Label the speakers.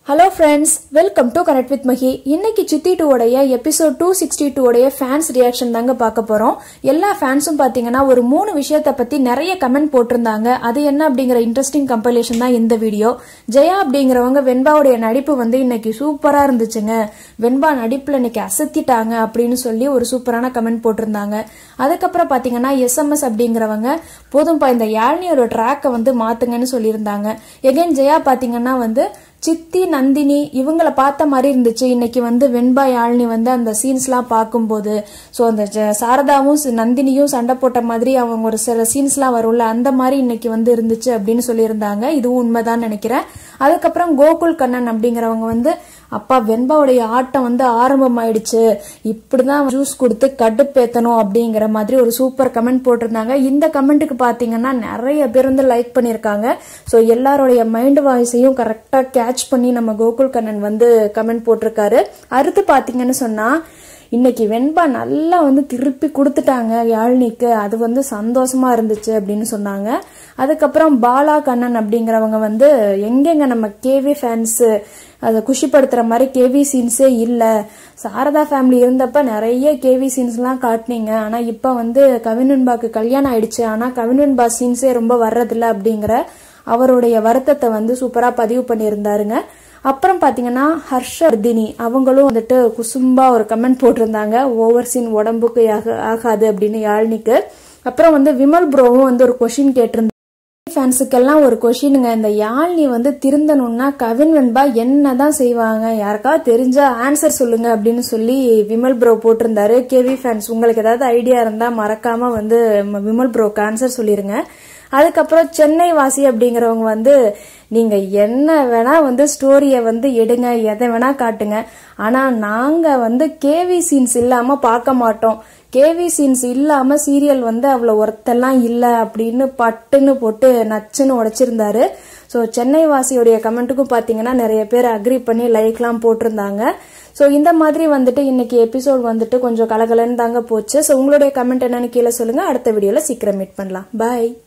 Speaker 1: hello friends welcome to connect with Mahi இன்னைக்கு Chithi two உடைய episode two sixty two உடைய fans reaction தாங்க பார்க்க போறோம் எல்லா ஃபேன்ஸும் பாத்தீங்கன்னா ஒரு மூணு விஷயத்த பத்தி நிறைய கமெண்ட் போட்டிருந்தாங்க அது என்ன அப்படிங்கிற இன்ட்ரெஸ்டிங் கம்பைலேஷன் தான் இந்த வீடியோ ஜெயா அப்படிங்கிறவங்க வெண்பாவுடைய நடிப்பு வந்து இன்னைக்கு சூப்பரா இருந்துச்சுங்க வெண்பா நடிப்புல இன்னைக்கு அசத்திட்டாங்க அப்படின்னு சொல்லி ஒரு சூப்பரான கமெண்ட் போட்டிருந்தாங்க அதுக்கப்புறம் பாத்தீங்கன்னா எஸ்எம்எஸ் அப்படிங்கிறவங்க போதும்பா இந்த யாழ்னியோட ட்ராக்கை வந்து மாத்துங்கன்னு சொல்லியிருந்தாங்க எகைன் ஜெயா பாத்தீங்கன்னா வந்து சித்தி நந்தினி இவங்கள பார்த்த மாதிரி இருந்துச்சு இன்னைக்கு வந்து வெண்பா யாழ்னி வந்து அந்த சீன்ஸ்லாம் பார்க்கும்போது ஸோ அந்த ஜ- சாரதாவும் சி- நந்தினியும் சண்டை போட்ட மாதிரி அவங்க ஒரு சில சீன்ஸ்லாம் வரும்ல அந்த மாதிரி இன்னைக்கு வந்து இருந்துச்சு அப்படின்னு சொல்லியிருந்தாங்க இதுவும் உண்மைதான் நினைக்கிறேன் அதுக்கப்புறம் கோகுல் கண்ணன் அப்படிங்கிறவங்க வந்து அப்பா வெண்பாவுடைய ஆட்டம் வந்து ஆரம்பமாயிடுச்சு இப்படிதான் ஜூஸ் கொடுத்து கடுப்பேத்தணும் அப்படிங்கிற மாதிரி ஒரு சூப்பர் கமெண்ட் போட்டிருந்தாங்க இந்த கமெண்ட்டுக்கு பாத்தீங்கன்னா நிறைய பேர் வந்து லைக் பண்ணியிருக்காங்க ஸோ எல்லாருடைய மைண்ட் வாய்ஸையும் கரெக்டா கேட்ச் பண்ணி நம்ம கோகுல் கண்ணன் வந்து கமெண்ட் போட்டிருக்காரு அடுத்து பாத்தீங்கன்னு சொன்னா இன்னைக்கு வெண்பா நல்லா வந்து திருப்பி கொடுத்துட்டாங்க யாழ்னிக்கு அது வந்து சந்தோஷமா இருந்துச்சு அப்படின்னு சொன்னாங்க அதுக்கப்புறம் பாலா கண்ணன் அப்படிங்கிறவங்க வந்து எங்கெங்க நம்ம கேவி ஃபேன்ஸ் அதை குஷிப்படுத்துற மாதிரி கேவி சீன்ஸே இல்ல சாரதா ஃபேமிலி இருந்தப்ப நிறைய கேவி சீன்ஸ்லாம் காட்டுனீங்க ஆனா இப்ப வந்து கவினன்பாக்கு கல்யாணம் ஆயிடுச்சு ஆனா கவினன்பா சீன்ஸே ரொம்ப வர்றதில்ல அப்படிங்கிற அவருடைய வருத்தத்தை வந்து சூப்பரா பதிவு பண்ணியிருந்தாருங்க அப்புறம் பாத்தீங்கன்னா ஹர்ஷவர்தினி அவங்களும் வந்துட்டு குசும்பா ஒரு கமெண்ட் போட்டிருந்தாங்க ஓவர் சீன் உடம்புக்கு ஆக- ஆகாது அப்படின்னு யாழ்னிக்கு அப்புறம் வந்து விமல் ப்ரோவும் வந்து ஒரு கொஷின் கேட்டிருந்தாங்க ஃபேன்ஸுக்கெல்லாம் ஒரு கொஷினுங்க இந்த யாழ்னி வந்து திருந்தணும்னா கவின் வெண்பா என்னதான் செய்வாங்க யாருக்காவது தெரிஞ்சா ஆன்சர் சொல்லுங்க அப்படின்னு சொல்லி விமல் ப்ரோ போட்டிருந்தாரு கேவி ஃபேன்ஸ் உங்களுக்கு ஏதாவது ஐடியா இருந்தா மறக்காம வந்து ம- விமல் ப்ரோக்கு ஆன்சர் சொல்லிருங்க அதுக்கப்புறம் சென்னை வாசி அப்படிங்கிறவங்க வந்து நீங்க என்ன வேணா வந்து ஸ்டோரிய வந்து எடுங்க எதை வேணா காட்டுங்க ஆனா நாங்க வந்து கேவி சீன்ஸ் இல்லாம பார்க்க மாட்டோம் கேவி சீன்ஸ் இல்லாம சீரியல் வந்து அவ்வளவு ஒர்த்தெல்லாம் இல்ல அப்படின்னு பட்டுன்னு போட்டு நச்சுன்னு உடைச்சிருந்தாரு ஸோ சென்னை வாசியுடைய கமெண்ட்டுக்கும் பாத்தீங்கன்னா நிறைய பேர் அக்ரி பண்ணி லைக்லாம் போட்டிருந்தாங்க ஸோ இந்த மாதிரி வந்துட்டு இன்னைக்கு எபிசோட் வந்துட்டு கொஞ்சம் கலகலன்னு தாங்க போச்சு ஸோ உங்களுடைய கமெண்ட் என்னன்னு கீழே சொல்லுங்க அடுத்த வீடியோல சீக்கிரம் மீட் பண்ணலாம் பாய்